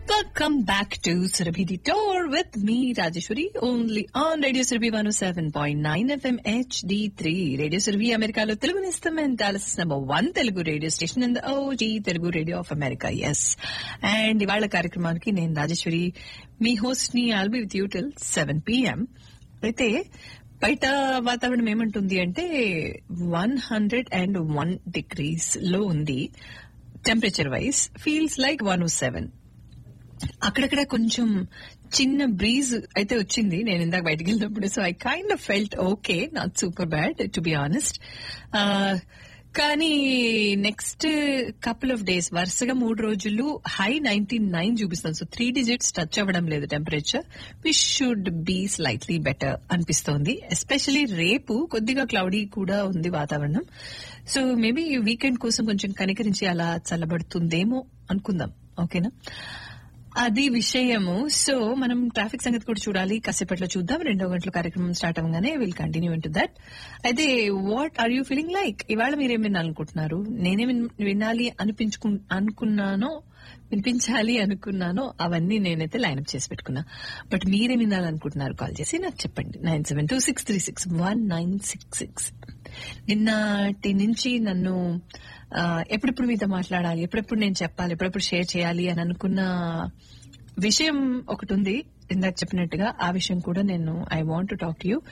Welcome back to Surabhi Tour with me, Rajeshwari, only on Radio Surabhi 107.9 FM HD3. Radio Surabhi అమెరికాలో తెలుగు నిస్తాం and Dallas number one Telugu radio station in the OG Telugu radio of America yes and ఇవాళ కార్యక్రమానికి నేను రాజేశ్వరి మీ host ని all be with you till seven PM అయితే బయట వాతావరణం ఏమంటుంది అంటే one hundred and one degrees లో ఉంది temperature wise feels like one O seven అక్కడక్కడ కొంచెం చిన్న బ్రీజ్ అయితే వచ్చింది నేను ఇందాక బయటకు వెళ్ళినప్పుడు so I kind of felt okay not super bad to be honest కానీ నెక్స్ట్ కపుల్ ఆఫ్ డేస్ వరుసగా మూడు రోజులు హై నైన్టీ నైన్ చూపిస్తాను సో త్రీ డిజిట్స్ టచ్ అవ్వడం లేదు temperature we should be slightly better అనిపిస్తోంది ఎస్పెషలీ రేపు కొద్దిగా క్లౌడీ కూడా ఉంది వాతావరణం సో మేబీ వీకెండ్ కోసం కొంచెం కనికరించి అలా చల్లబడుతుందేమో అనుకుందాం ఓకేనా అది విషయము సో మనం ట్రాఫిక్ సంగతి కూడా చూడాలి కాసేపట్లో చూద్దాం రెండో గంటల కార్యక్రమం స్టార్ట్ అవ్వగానే విల్ కంటిన్యూ ఇంటు దట్ అయితే what are you feeling like ఇవాళ మీరేం వినాలనుకుంటున్నారు నేనేం వినాలి అనిపించుకు అనుకున్నానో వినిపించాలి అనుకున్నానో అవన్నీ నేనైతే లైన్అప్ చేసి పెట్టుకున్నా బట్ మీరేం వినాలనుకుంటున్నారు కాల్ చేసి నాకు చెప్పండి nine seven two six three six one nine six six నిన్నటి నుంచి నన్ను ఎప్పుడెప్పుడు మీతో మాట్లాడాలి ఎప్పుడెప్పుడు నేను చెప్పాలి ఎప్పుడెప్పుడు షేర్ చేయాలి అని అనుకున్న విషయం ఒకటి ఉంది ఇందాక చెప్పినట్టుగా ఆ విషయం కూడా నేను I want to talk you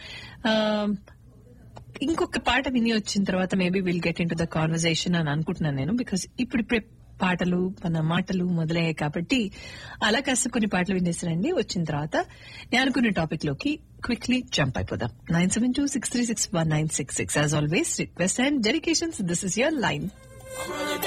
ఇంకొక పాట విని వచ్చిన తర్వాత maybe will get into the conversation అని అనుకుంటున్నాను నేను బికాస్ ఇప్పుడిప్పుడే పాటలు మన మాటలు మొదలయ్యాయి కాబట్టి అలా కాస్త కొన్ని పాటలు వినేసానండి వచ్చిన తర్వాత నేను అనుకున్న టాపిక్ లోకి క్విక్లీ జంప్ అయిపోదాం nine seven two six three six one nine six six as always request and dedications this is your line